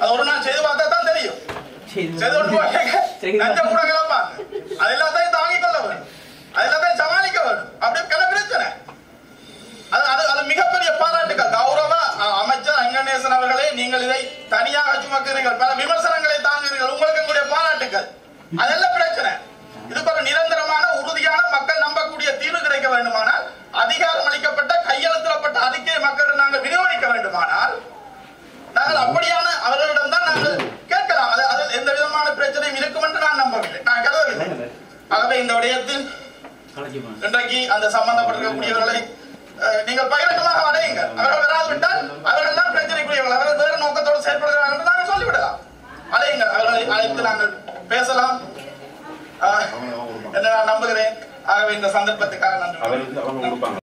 அது ஒரு நாள் செய்து பார்த்தா தான் தெரியும் செய்து கொண்டு போய் லஞ்சம் கூட கிளப்பாங்க அது எல்லாத்தையும் தாங்கிக் கொள்ள வேண்டும் அது எல்லாத்தையும் சமாளிக்க வேண்டும் அப்படி பல பிரச்சனை அது அது அது மிகப்பெரிய பாராட்டுகள் கௌரவ அ- அமைச்சர் அங்கநேசன் அவர்களே நீங்கள் இதை தனியாக சுமக்கிறீர்கள் பல விமர்சனங்களை தாங்குகிறீர்கள் உங்களுக்கு எங்களுடைய பாராட்டுகள் அதெல்லாம் பிரச்சனை இதுக்கு ஒரு நிரந்தரமான உறுதியான மக்கள் நம்பக்கூடிய தீர்வு கிடைக்க வேண்டுமானால் அதிகாரம் அளிக்கப்பட்ட கையெழுத்திடப்பட்ட அறிக்கையை மக்களிடம் நாங்கள் விநியோகிக்க வேண்டுமானால் நாங்கள் அப்படியான அவர்களிடம் தான் நாங்கள் கேட்கலாம் அது அதில் எந்த விதமான பிரச்சனையும் இருக்கும் என்று நான் நம்பவில்லை நான் கருதவில்லை ஆகவே இந்த விடயத்தில் இன்றைக்கு அந்த சம்பந்தப்பட்டிருக்கக்கூடியவர்களை அஹ், நீங்கள் பகிரங்கமாக அடையுங்கள் அவர்கள் வராது விட்டால் அவர்கள் தான் பிரச்சனைக்குரியவர்கள் அவர்கள் வேறு நோக்கத்தோடு செயல்படுகிறார்கள் என்று நாங்கள் சொல்லிவிடலாம் அழையுங்கள் அவர்களை அழைத்து நாங்கள் பேசலாம் அஹ், என்று நான் நம்புகிறேன் ஆகவே இந்த சந்தர்ப்பத்துக்காக நன்றி அவர் வந்து அவங்க கொடுப்பாங்க